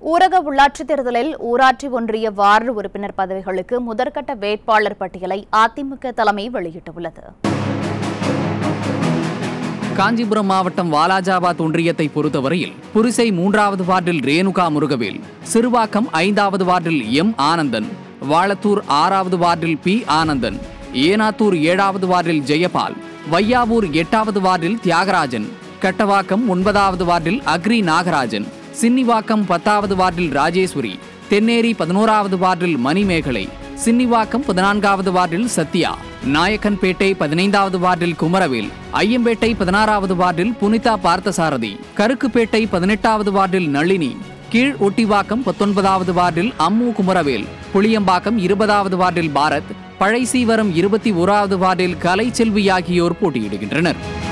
ஊரக உள்ளாட்சித் தேர்தலில் ஊராட்சி ஒன்றிய வார்டு உறுப்பினர் பதவிகளுக்கு முதற்கட்ட வேட்பாளர் பட்டியலை அதிமுக தலைமை வெளியிட்டுள்ளது காஞ்சிபுரம் மாவட்டம் வாலாஜாபாத் ஒன்றியத்தை பொறுத்தவரையில் புரிசை மூன்றாவது வார்டில் ரேணுகா முருகவேல் சிறுவாக்கம் ஐந்தாவது வார்டில் எம் ஆனந்தன் வாளத்தூர் ஆறாவது வார்டில் பி ஆனந்தன் ஏனாத்தூர் ஏழாவது வார்டில் ஜெயபால் வையாவூர் எட்டாவது வார்டில் தியாகராஜன் கட்டவாக்கம் ஒன்பதாவது வார்டில் அக்ரி நாகராஜன் சின்னிவாக்கம் பத்தாவது வார்டில் ராஜேஸ்வரி தென்னேரி பதினோராவது வார்டில் மணிமேகலை சின்னிவாக்கம் பதினான்காவது வார்டில் சத்யா நாயக்கன்பேட்டை பதினைந்தாவது வார்டில் குமரவேல் ஐயம்பேட்டை பதினாறாவது வார்டில் புனிதா பார்த்தசாரதி கருக்குப்பேட்டை பதினெட்டாவது வார்டில் நளினி கீழ் ஒட்டிவாக்கம் பத்தொன்பதாவது வார்டில் அம்மு குமரவேல் புளியம்பாக்கம் இருபதாவது வார்டில் பாரத் பழைசீவரம் இருபத்தி ஓராவது வார்டில் கலைச்செல்வி ஆகியோர் போட்டியிடுகின்றனர்